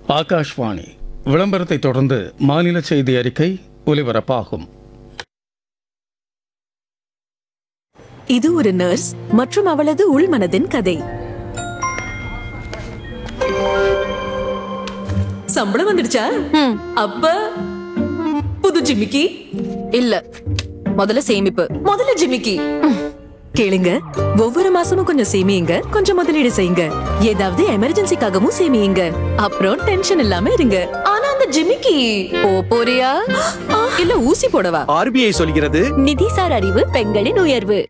ஆகாஷ்வாணி விளம்பரத்தை தொடர்ந்து மாநில செய்தி அறிக்கை ஒலிபரப்பாகும் இது ஒரு நர்ஸ் மற்றும் அவளது உள்மனதின் கதை சம்பளம் வந்துடுச்சா அப்ப புது ஜிமிக்கி இல்ல முதல்ல சேமிப்பு முதல்ல ஜிமிக்கி கேளுங்க ஒவ்வொரு மாசமும் கொஞ்சம் சேமியுங்க கொஞ்சம் முதலீடு செய்யுங்க ஏதாவது எமர்ஜென்சிக்காகவும் சேமியுங்க அப்புறம் டென்ஷன் இல்லாம இருங்க ஆனா அந்த ஜிமிக்கி போ போறியா இல்ல ஊசி போடவா ஆர்பிஐ சொல்கிறது நிதிசார் அறிவு பெண்களின் உயர்வு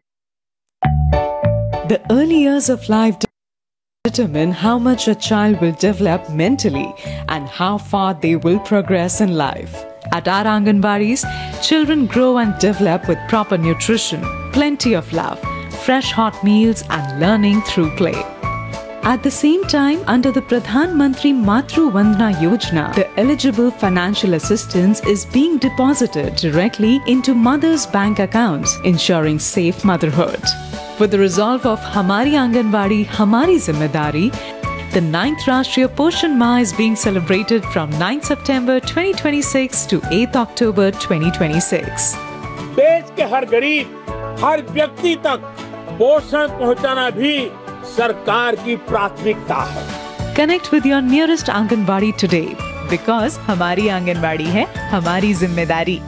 The early years of life determine how much a child will develop mentally and how far they will progress in life. At our Anganwadis, children grow and develop with proper nutrition, plenty of love, fresh hot meals, and learning through play. At the same time, under the Pradhan Mantri Matru Vandana Yojana, the eligible financial assistance is being deposited directly into mothers' bank accounts, ensuring safe motherhood. With the resolve of Hamari Anganwadi, Hamari Zimmedari, the 9th Rashtriya Poshan Ma is being celebrated from 9th September 2026 to 8th October 2026. देश के हर गरीब हर व्यक्ति तक पोषण पहुंचाना भी सरकार की प्राथमिकता है Connect with your nearest Anganwadi today because Hamari Anganwadi hai Hamari Zimmedari.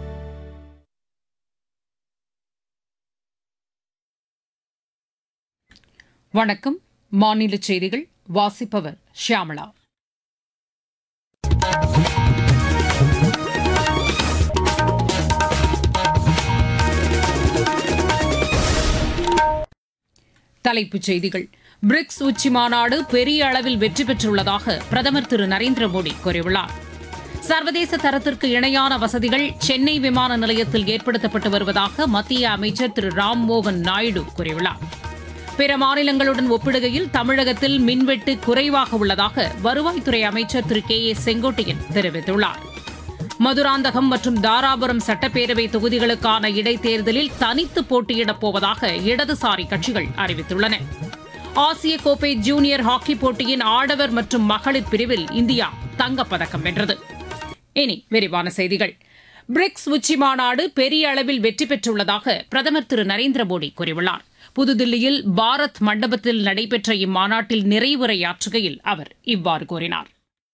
வணக்கம் மாநில செய்திகள் வாசிப்பவர் ஷியாமளா தலைப்புச் செய்திகள் பிரிக்ஸ் உச்சி மாநாடு பெரிய அளவில் வெற்றி பெற்றுள்ளதாக பிரதமர் திரு நரேந்திர மோடி கூறியுள்ளார் சர்வதேச தரத்திற்கு இணையான வசதிகள் சென்னை விமான நிலையத்தில் ஏற்படுத்தப்பட்டு வருவதாக மத்திய அமைச்சர் திரு ராம்மோகன் நாயுடு கூறியுள்ளார் பிற மாநிலங்களுடன் ஒப்பிடுகையில் தமிழகத்தில் மின்வெட்டு குறைவாக உள்ளதாக வருவாய்த்துறை அமைச்சர் திரு கே ஏ செங்கோட்டையன் தெரிவித்துள்ளார் மதுராந்தகம் மற்றும் தாராபுரம் சட்டப்பேரவை தொகுதிகளுக்கான இடைத்தேர்தலில் தனித்து போட்டியிடப் போவதாக இடதுசாரி கட்சிகள் அறிவித்துள்ளன ஆசிய கோப்பை ஜூனியர் ஹாக்கி போட்டியின் ஆடவர் மற்றும் மகளிர் பிரிவில் இந்தியா தங்கப்பதக்கம் வென்றது இனி விரிவான செய்திகள் பிரிக்ஸ் உச்சி மாநாடு பெரிய அளவில் வெற்றி பெற்றுள்ளதாக பிரதமர் திரு நரேந்திர மோடி கூறியுள்ளார் புதுதில்லியில் பாரத் மண்டபத்தில் நடைபெற்ற இம்மாநாட்டில் நிறைவுரையாற்றுகையில் அவர் இவ்வாறு கூறினார்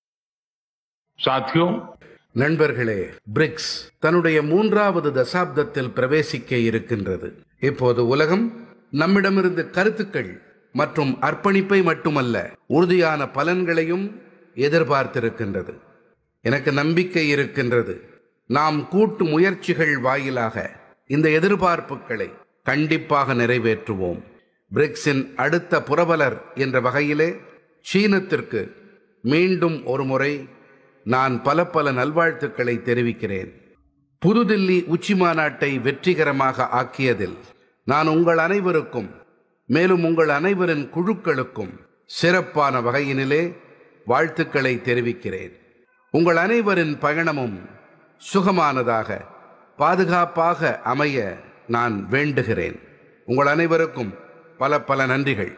साथियों நண்பர்களே பிரிக்ஸ் தன்னுடைய மூன்றாவது தசாப்தத்தில் பிரவேசிக்க இருக்கின்றது இப்போது உலகம் நம்மிடமிருந்து கருத்துக்கள் மற்றும் அர்ப்பணிப்பை மட்டுமல்ல உறுதியான பலன்களையும் எதிர்பார்த்திருக்கின்றது எனக்கு நம்பிக்கை இருக்கின்றது நாம் கூட்டு முயற்சிகள் வாயிலாக இந்த எதிர்பார்ப்புகளை கண்டிப்பாக நிறைவேற்றுவோம் பிரிக்ஸின் அடுத்த புரவலர் என்ற வகையிலே சீனத்திற்கு மீண்டும் ஒருமுறை நான் பல பல நல்வாழ்த்துக்களை தெரிவிக்கிறேன் புதுதில்லி உச்சி மாநாட்டை வெற்றிகரமாக ஆக்கியதில் நான் உங்கள் அனைவருக்கும் மேலும் உங்கள் அனைவரின் குழுக்களுக்கும் சிறப்பான வகையினிலே வாழ்த்துக்களை தெரிவிக்கிறேன் உங்கள் அனைவரின் பயணமும் சுகமானதாக பாதுகாப்பாக அமைய நான் வேண்டுகிறேன் உங்கள் அனைவருக்கும் பல பல நன்றிகள்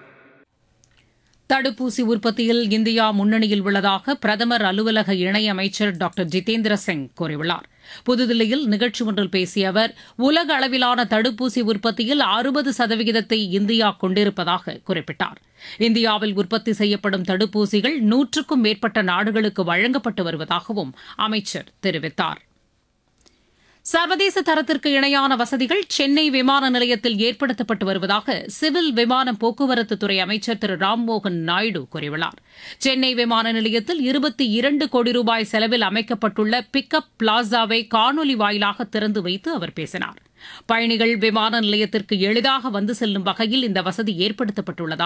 தடுப்பூசி உற்பத்தியில் இந்தியா முன்னணியில் உள்ளதாக பிரதமர் அலுவலக இணையமைச்சர் டாக்டர் ஜிதேந்திர சிங் கூறியுள்ளார் புதுதில்லியில் நிகழ்ச்சி ஒன்றில் பேசிய அவர் உலக அளவிலான தடுப்பூசி உற்பத்தியில் அறுபது சதவிகிதத்தை இந்தியா கொண்டிருப்பதாக குறிப்பிட்டார் இந்தியாவில் உற்பத்தி செய்யப்படும் தடுப்பூசிகள் நூற்றுக்கும் மேற்பட்ட நாடுகளுக்கு வழங்கப்பட்டு வருவதாகவும் அமைச்சர் தெரிவித்தார் சர்வதேச தரத்திற்கு இணையான வசதிகள் சென்னை விமான நிலையத்தில் ஏற்படுத்தப்பட்டு வருவதாக சிவில் விமான போக்குவரத்து துறை அமைச்சர் திரு ராம்மோகன் நாயுடு கூறியுள்ளார் சென்னை விமான நிலையத்தில் இருபத்தி இரண்டு கோடி ரூபாய் செலவில் அமைக்கப்பட்டுள்ள பிக்கப் பிளாசாவை காணொலி வாயிலாக திறந்து வைத்து அவர் பேசினார் பயணிகள் விமான நிலையத்திற்கு எளிதாக வந்து செல்லும் வகையில் இந்த வசதி ஏற்படுத்தப்பட்டுள்ளதாக